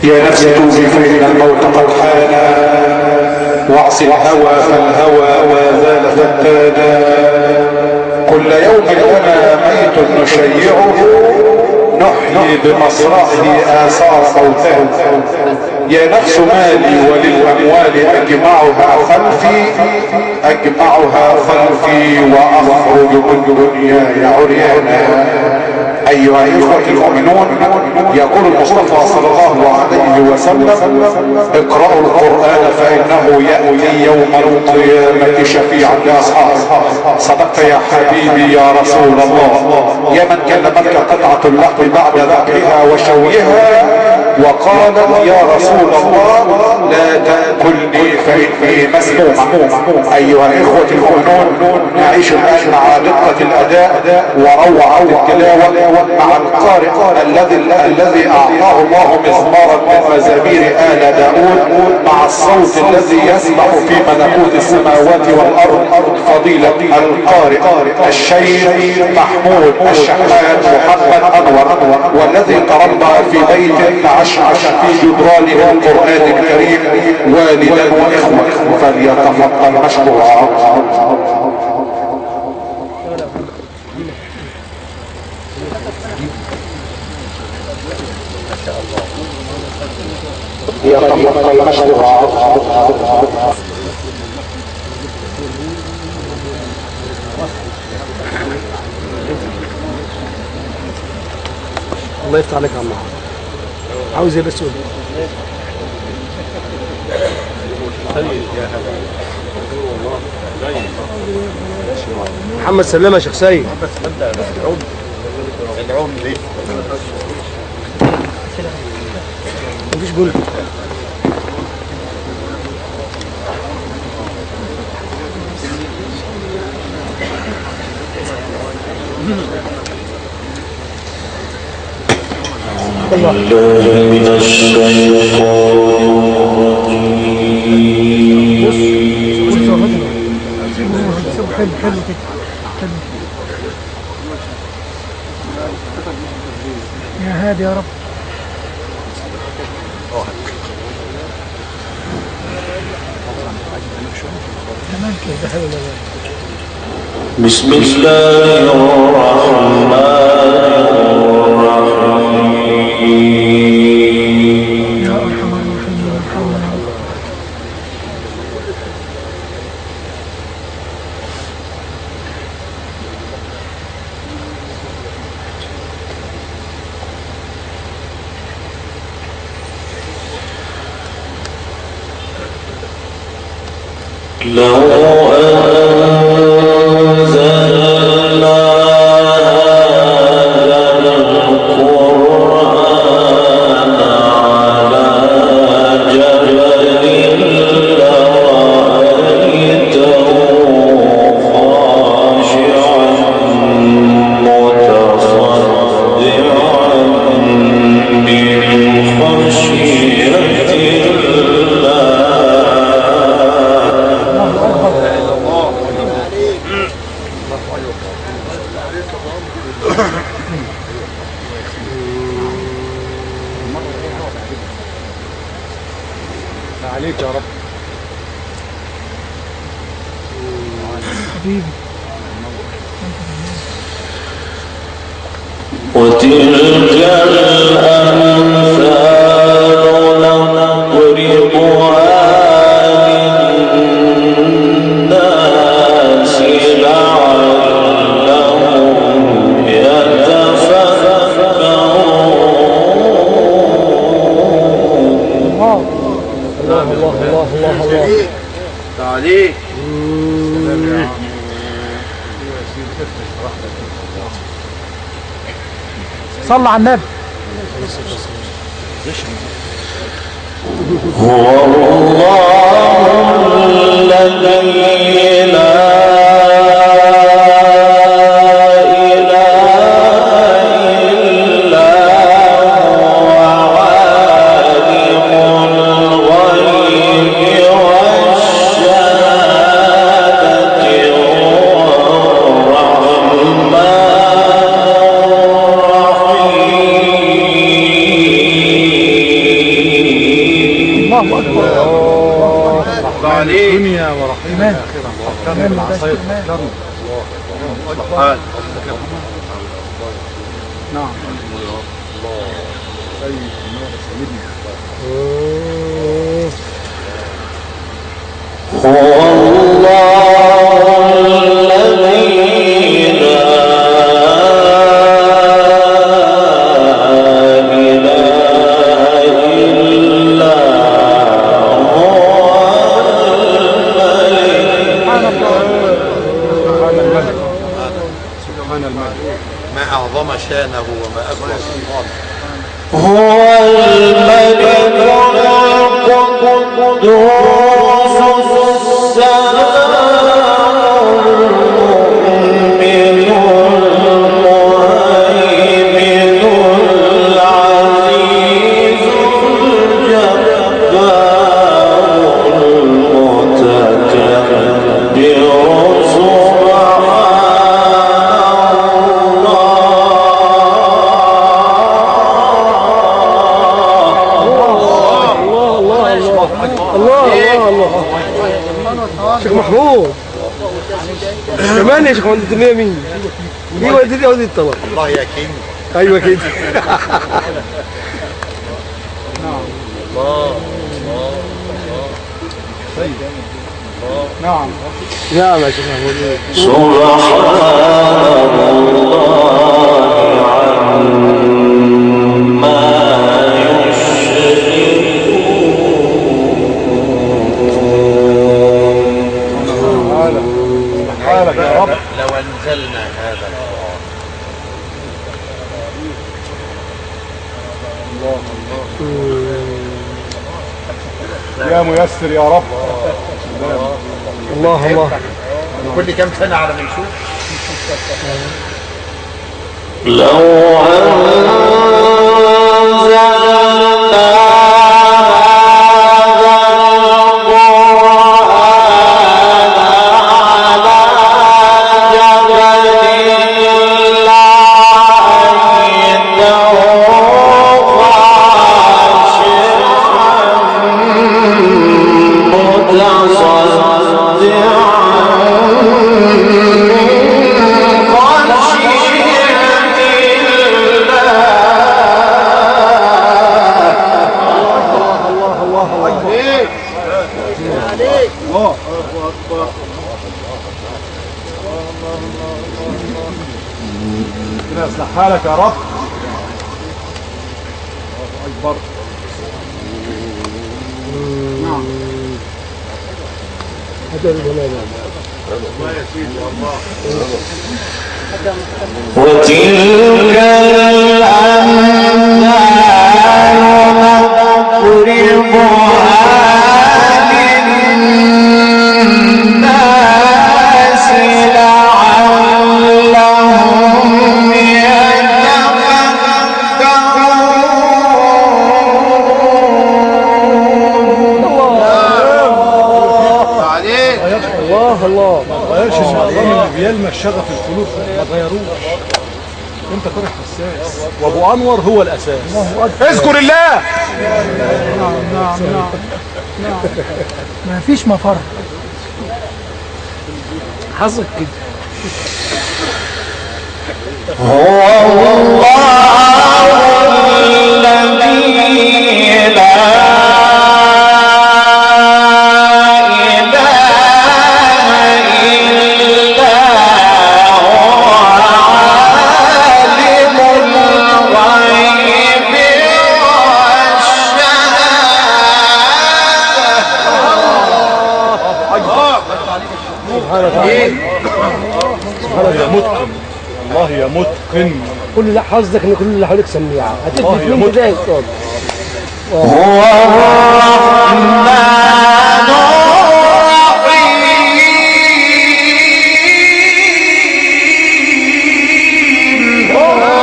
يا نفس توبي فإن الموت قد حان واعص الهوى فالهوى ما زال فتانا كل يوم لنا ميت نشيعه نحيي بمصرعه آثار موته يا نفس مالي وللأموال أجمعها خلفي أجمعها خلفي وأخرج من دنياي عريانا أيها الإخوة المؤمنون يقول المصطفى صلى الله عليه وسلم اقرأوا القرآن فإنه يأتي يوم القيامة شفيعا لأصحابه صدقت يا حبيبي يا رسول الله يا من كلمتك قطعة اللحم بعد ذبحها وشويها وقال يا رسول الله لا تأكلني فإني مسمومة أيها الإخوة المؤمنون نعيش الآن مع دقة الأداء وروعة التلاوة مع القارئ الذي الذي أعطاه الله مزمارا من مزامير آل داود مع الصوت الذي يسمع في ملكوت السماوات والأرض فضيلة القارئ الشيخ محمود الشحات محمد أنور والذي تربى في بيت عشعش في جدرانه القرآن الكريم والدا وإخوة فليتفضل مشكورا يتفضل مشكورا الله يفتح عليك يا عم عاوز ايه بس قول محمد سلامه يا شيخ سيد مفيش جول الله من الشيطان حلو حلو كده حلو يا هادي يا رب تمام كده حلو بسم الله الرحمن الرحيم يا ارحم الراحمين ارحمنا يا رب لو أنزلنا هذا القرآن على جبل لرأيته خاشعا متصدعا من خشية الله عليك يا رب حبيبي وتلك الأمثال نضربها للناس لعلهم يتفكرون الله الله الله الله الله الله تعليق صلى على النبي هو الله الذي لا إله إلا هو عالم الغيب والشهادة هو الرحمن الله اكبر رحمن الدنيا ورحمن إيمان. الآخرة إيمان فكرني ما بقاش بالعصاية إيمان. فكرني سبحان نعم سيد النور سيدنا هو الله الذي لا إله إلا هو الملك سبحان الملك سبحان الملك ما أعظم شانه وما أكبر سلطانه هو الملك القدوس السلام المؤمن المهيمن العزيز الجبار المتكبر الله الله الله الله شيخ محمود كمان يا شيخ محمود الدنيا مين؟ ايوه دي ودي الطلب الله يا كينج ايوه كده نعم نعم يا شيخ محمود سبحان الله عما يشركون حالك يا رب لو أنزلنا هذا القرآن يا ميسر يا رب الله الله كل كام سنة على ما نشوف لو أنزلنا هذا القرآن على جبل لرأيته خاشعا متصدعا من خشية ربنا يصلح حالك يا رب اكبر نعم هذا الجلال وتلك الأمثال نضربها للناس لعلهم يتفكرون عليك الله الله ما غيرش النظام اللي بيلمس شغف القلوب ما غيروش انت طرح حساس وابو انور هو الاساس اذكر الله نعم نعم نعم نعم ما فيش مفر حظك كده هو الله الذي لا إله إلا هو عالم الغيب والشهادة سبحانك يا متقن الله يا متقن كل اللي حظك ان كل اللي حواليك سميعه الله هتثبت يا مين مت- بدايه الصوت هو الرحمن الرحيم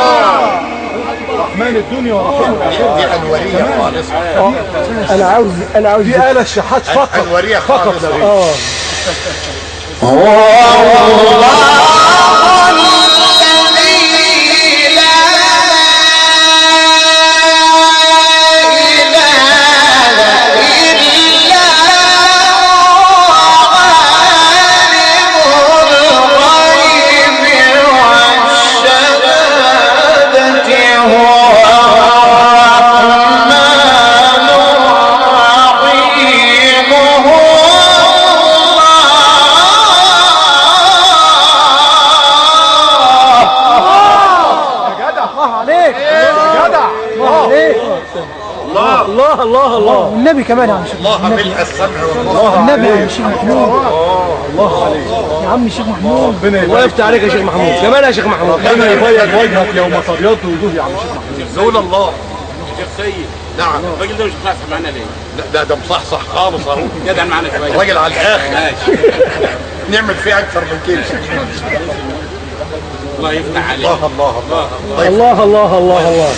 رحمن الدنيا ورحمن الاخره دي أنورية خالصة انا عاوز انا عاوز دي آلة الشحات فقط أنورية فقط خالصة لا غير اه هو الله الذي لا إله الله الله الله الله والنبي كمان يا عم شيخ الله ملء السمع والبصر النبي يا عم شيخ محمود الله عليك يا عم شيخ محمود ربنا الله يبارك يفتح عليك يا شيخ محمود كمان يا شيخ محمود ربنا يبيض وجهك يوم تبيض وجوه يا عم شيخ محمود زول الله شيخ سيد نعم الراجل ده مش مصحصح معانا ليه؟ لا، ده ده مصحصح خالص اهو جدع معانا شويه راجل على الاخر ماشي نعمل فيه اكثر من كده الله يفتح عليك الله الله الله الله الله الله الله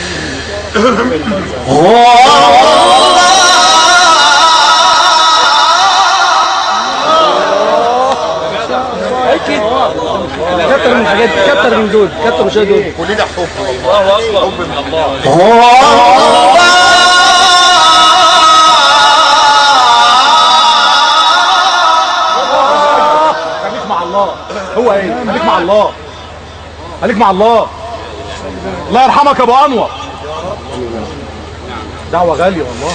كتر من الحاجات دي كتر من دول كتر من شويه دول كلنا حب الله اكبر حب من الله خليك مع الله هو ايه خليك مع الله خليك مع الله الله يرحمك يا ابو انور دعوه غاليه والله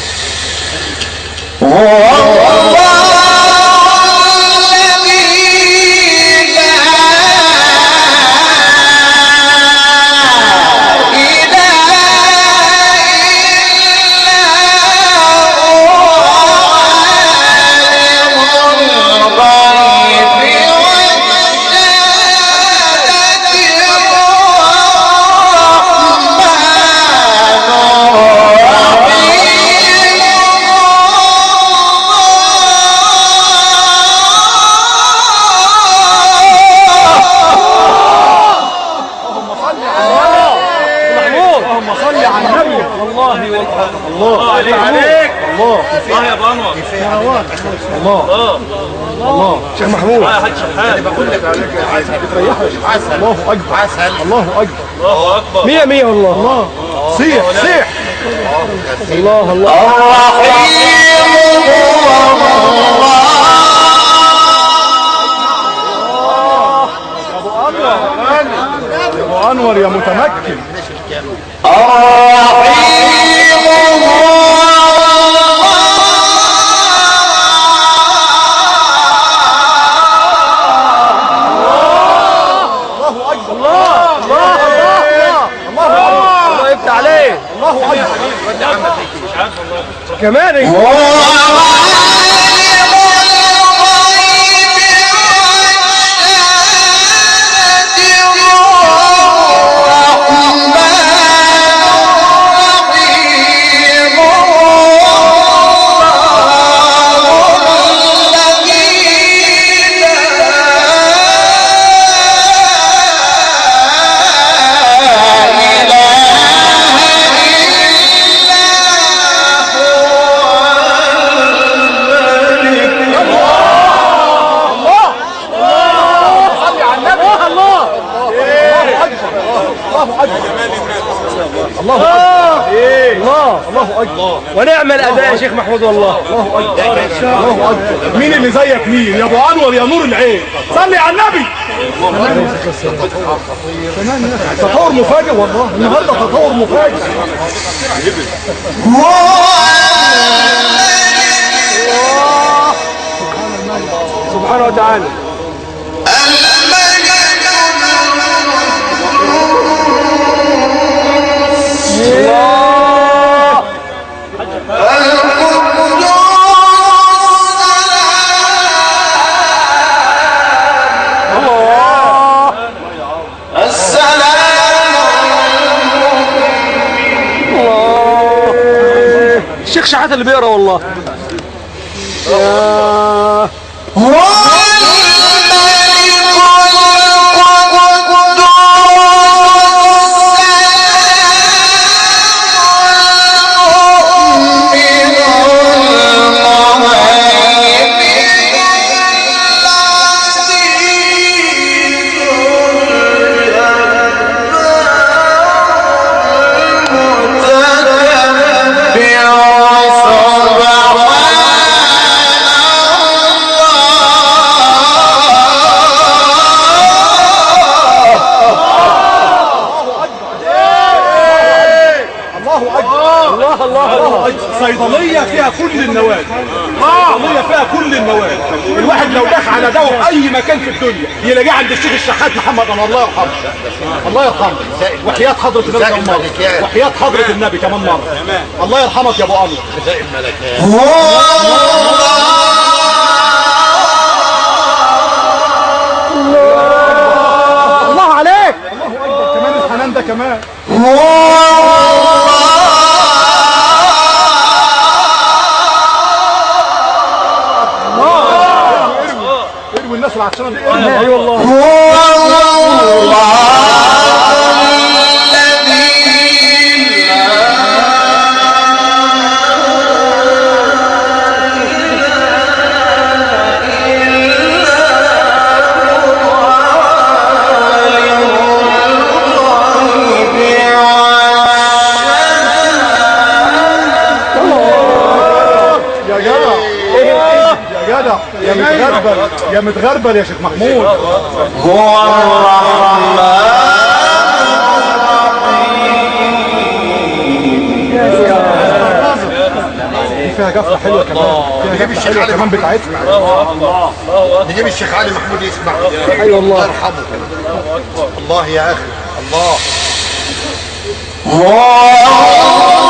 اللهم صل على النبي والله والله الله عليك الله الله يا ابو انور الله الله شيخ محمود يا حاج شحات بقول لك عليك عسل الله اكبر عسل الله اكبر الله اكبر مية مية والله الله صيح صيح الله الله يا ابو انور يا متمكن الله اكبر الله الله الله الله اكبر الله يفتح عليك الله اكبر كمان صلي على النبي الله الله الله اكبر الله اكبر الله اكبر ايه الله الله اكبر ونعم الاداء يا شيخ محمود والله الله اكبر الله اكبر مين اللي زيك مين يا ابو انور يا نور العين صلي على النبي تطور مفاجئ والله النهارده تطور مفاجئ سبحانه وتعالى الشيخ شحات اللي بيقرا والله يا الله اكبر الله الله الله اكبر صيدليه فيها كل النوادي الله العربيه فيها كل المواد الواحد لو دخل على ده في اي مكان في الدنيا يلاقيه عند الشيخ الشحات محمد انور الله يرحمه الله يرحمه وحياه حضره النبي كمان مره وحياه حضره النبي كمان مره الله يرحمك يا ابو انور الله عليك كمان الحنان ده كمان اروي الناس العطشانه دي اروي اي والله يا جدع يا جدع يا متغربل يا متغربل يا شيخ محمود هو الرحمن دي فيها جفه حلوه كمان فيها جفه حلوه كمان بتاعتنا نجيب الشيخ علي محمود يسمع اي والله الله يرحمه الله يا اخي الله هو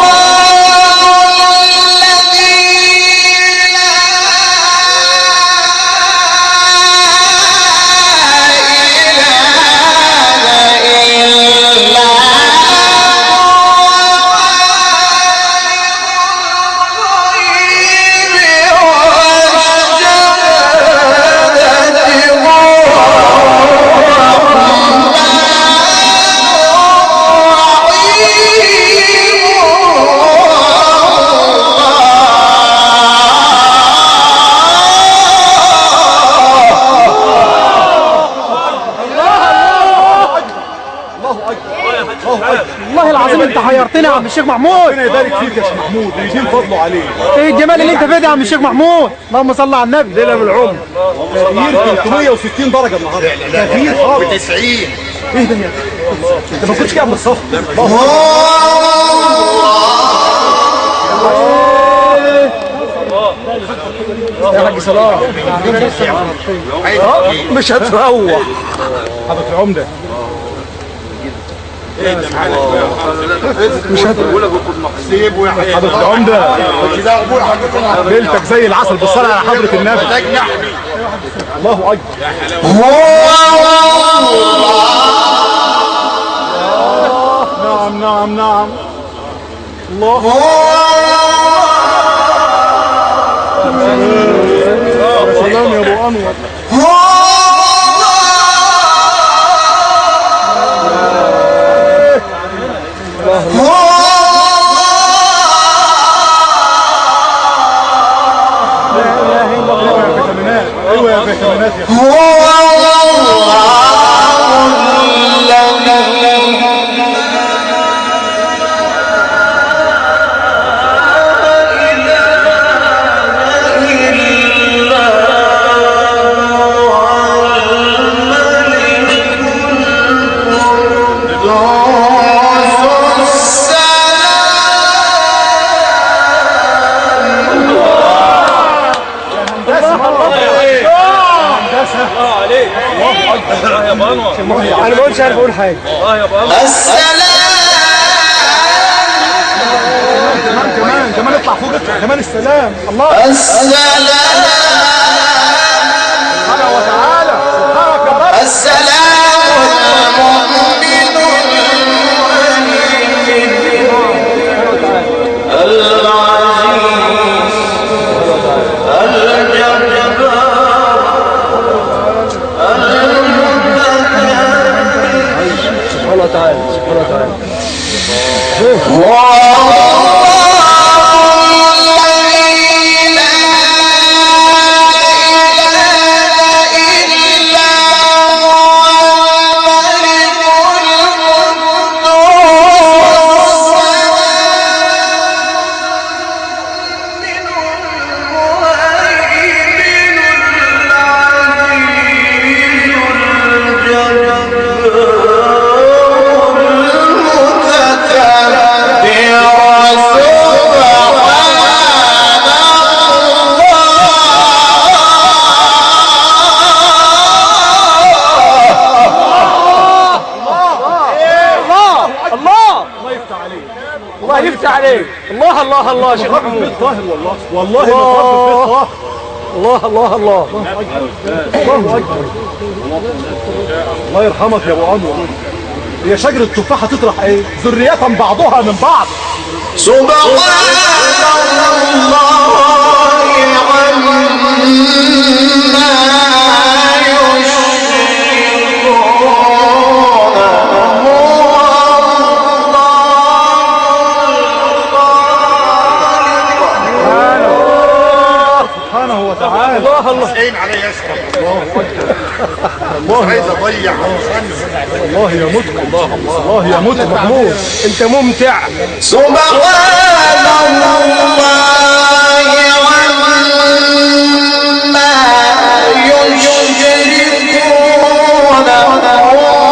والله العظيم انت حيرتنا يا عم الشيخ محمود ربنا يبارك فيك يا شيخ محمود ويديم فضله عليك ايه الجمال اللي انت فيه ده يا عم الشيخ محمود اللهم صل على النبي ليله من العمر تغيير 360 درجه النهارده تغيير خالص 90 ايه ده يا انت ما كنتش كده من الصف يا حاج صلاح مش هتروح حضرة العمده سيبه يا حبيبي حضرة العمده كده ابويا حضرتك ليلتك زي العسل بالصلاه على حضره النبي تجنح الله اكبر نعم نعم نعم الله يا سلام يا ابو انور ايوه يا فيتامينات ايوه يا فيتامينات يا أخي. الله عليك الله اكبر الله يا ابو انور انا ما قلتش عارف اقول حاجه الله يا ابو انور كمان كمان كمان اطلع فوق اطلع كمان السلام الله السلام سبحانه وتعالى سبحانك يا رب السلام المؤمن سبحانه وتعالى سبحانه وتعالى المتكبر الله الله يا شيخ محمود طاهر والله والله ما تربي في بيت طاهر الله الله الله الله اكبر الله يرحمك يا ابو انور هي شجره التفاحه تطرح ايه ذرية بعضها من بعض سبحان الله عما سبحانه وتعالى الله الله عين علي يشرب الله عايز اضيع الله يموتكم الله الله يموتكم محمود انت ممتع سبحان الله عما يشركون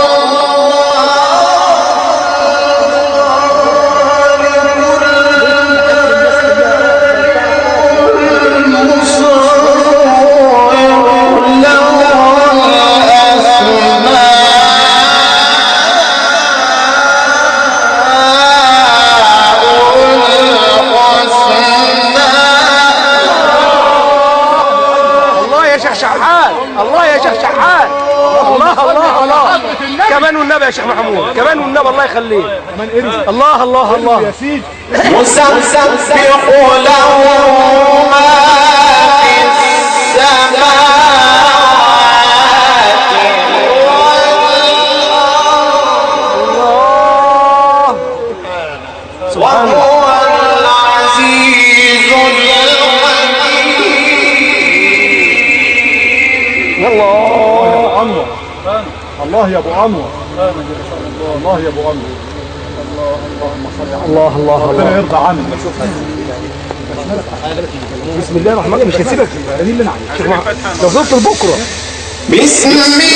الله يا شيخ شحات الله يا شيخ شحات الله الله الله كمان والنبي يا شيخ محمود كمان والنبي الله يخليه كمان ارزق الله الله الله يا سيدي يسبح له ما في السماوات وهو العزيز الحكيم الله انور الله يا ابو انور الله يا ابو انور الله الله ربنا يرضى عنك بسم الله الرحمن الرحيم مش هسيبك دي اللي انا عايزه شيخ محمود لو فضلت لبكره بسم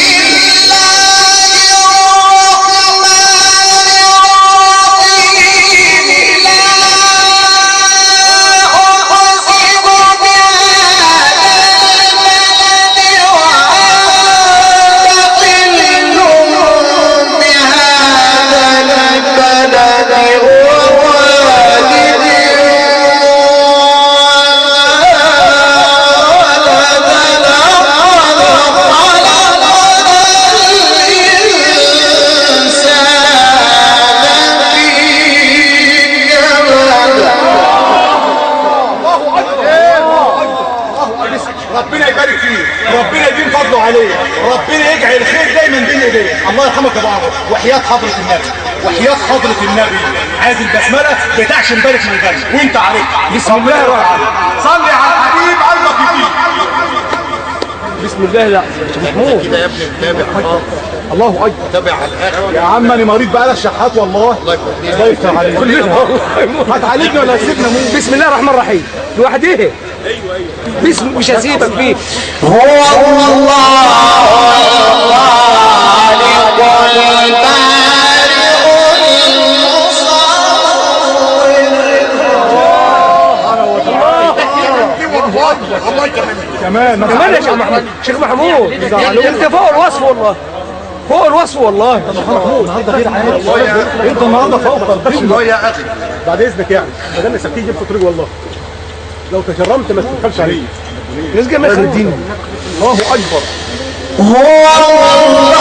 ربنا يبارك فيه ربنا يديم فضله عليه ربنا يجعل الخير دايما بين ايديه الله يرحمك يا ابو عمرو وحياه حضره النبي وحياه حضره النبي عايز البسمله بتاعش مبارك من الجنه وانت عارف بسم الله الرحمن الرحيم صلي على الحبيب قلبك يطيب بسم الله لا يا شيخ محمود كده يا ابني متابع الله اكبر متابع على الاخر يا عم انا مريض بقى لك شحات والله الله يكرمك الله يفتح عليك كلنا والله يموت. هتعالجني ولا هتسيبنا موت بسم الله الرحمن الرحيم لوحده ايوه ايوه بسم مش هسيبك فيه هو الله الخالق البارئ الله يكرمك كمان ما كمان يا شيخ محمود شيخ محمود انت فوق الوصف والله فوق الوصف والله النهارده غير عادي انت النهارده فوق طرطيش الله يا اخي بعد اذنك يعني ما دام سبتيه جبت طريق والله لو تكرمت ما تدخلش عليه رزق ما يخرب الله اكبر هو الله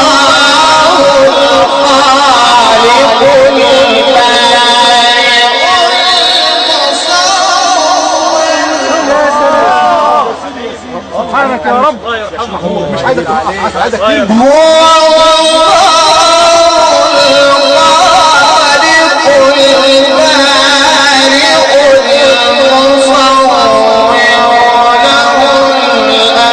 الخالق البارئ سبحانك يا رب مش عايزك تقطع عايزك تنجح هو الله الخالق البارئ المصور له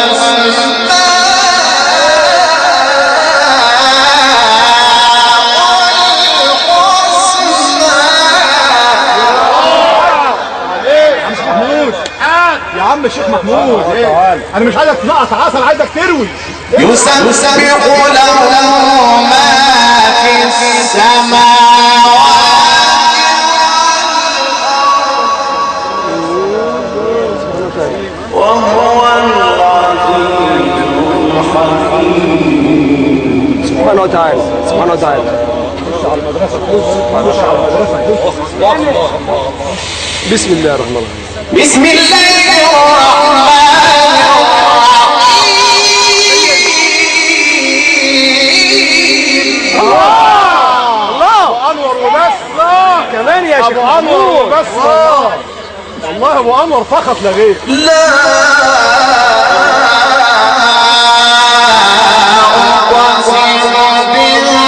محمود يا عم الشيخ محمود انا مش عايزك تنقص عسل عايزك تروي يسبح له ما في السماوات وهو العزيز سبحانه وتعالى سبحانه وتعالى بسم الله الرحمن الرحيم بسم الله الرحمن الرحيم ابو انور وبس كمان يا شيخ ابو انور محمود وبس والله والله ابو انور فقط لا غير لا أقسم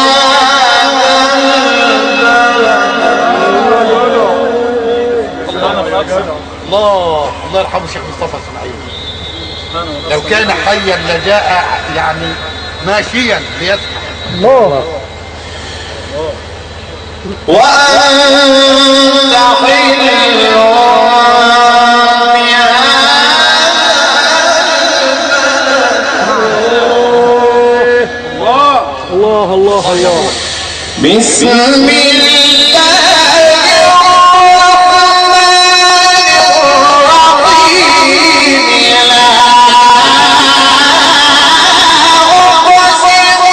الله الله يرحمه الشيخ مصطفى اسماعيل لو كان حيا لجاء يعني ماشيا ليسمع الله وأنت حل الله الله الله بسم الله الرحمن الرحيم لا أقسم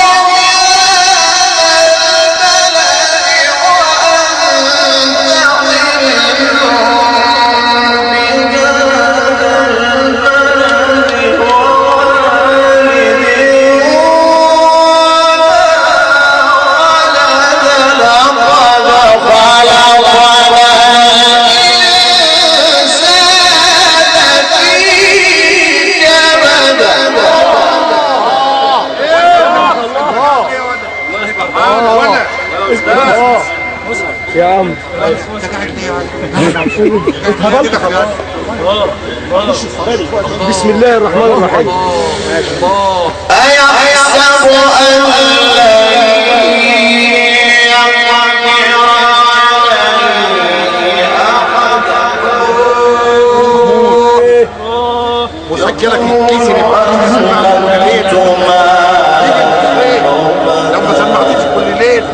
يا عم بسم الله الرحمن الرحيم أيحسب أن لن يقدر عليه مسجلك الكيس اللي بقى لو ما سمعتش كل ليل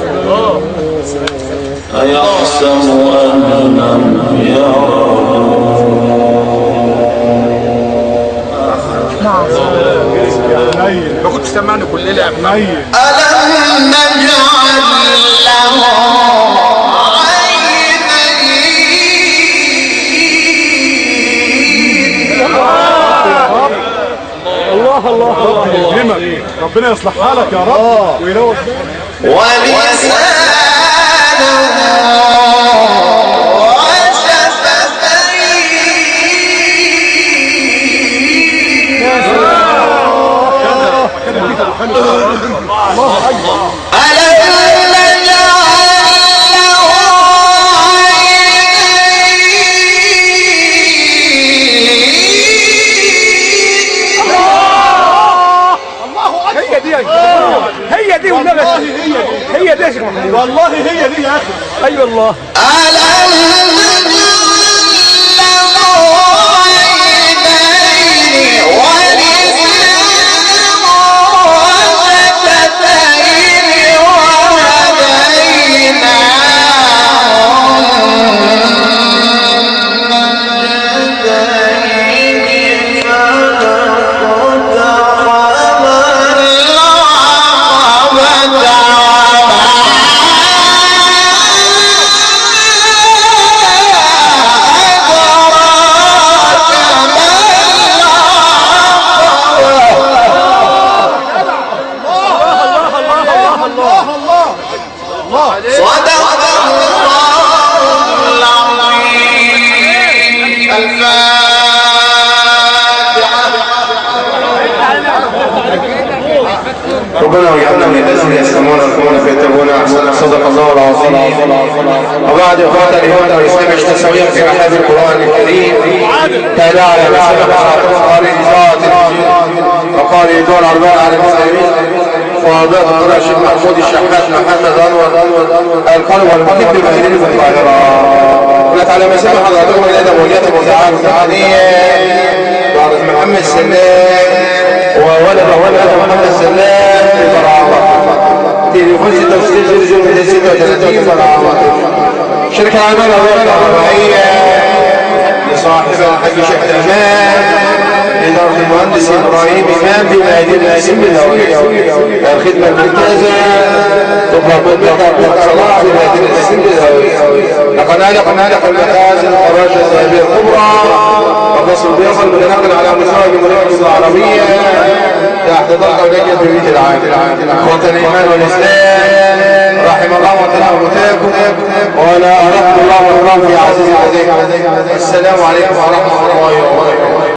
أيحسب أن لم يره ما كنتش سمعني كل ليله يا ابن ألم نجعل له عينين الله الله الله يكرمك ربنا يصلحها لك يا رب وينور ولسانا وشفتين ألم نجعل له عينين هي دي يا شيخ هي دي والنبي هي دي يا شيخ محمود والله هي دي يا اخي ايوه الله ألم نجعل له عينين ولسانا وشفتين وهديناه صدق الله العظيم ربنا واجعلنا من الذين يستمعون القول فيتبعون احسنه صدق الله العظيم وبعد اخوات الايمان والاسلام عشت سويا في محاب القران الكريم تعالى على ما سبق قال ذات وقال يدور الاربعه على المسلمين فاضل الدكتور الشيخ محمود الشحات محمد انور القلب والمحب بمدينه القاهره قلت على ما سمع حضراتكم الادب واليتم والتعاون وعرض محمد سلام وولد ولد محمد سلام في فرعون تليفون 66 زوج 36 فرعون شركة عمل الرابعة الرباعية لصاحب الحاج شيخ تمام إدارة المهندس إبراهيم إمام بمدينة السن الهوية الخدمة الممتازة تطلب منك أبوك صلاح بمدينة السن الهوية لقد هلق هلق المخازن الخراج الذهبية الكبرى وقصر بيصل بالنقل على مستوى الجمهورية العربية تحت ضغط لجنة بيت العام إخوة الإيمان والإسلام رحم الله وتعالى موتاكم ولا أردت الله والله في عزيز عليكم السلام عليكم ورحمة الله وبركاته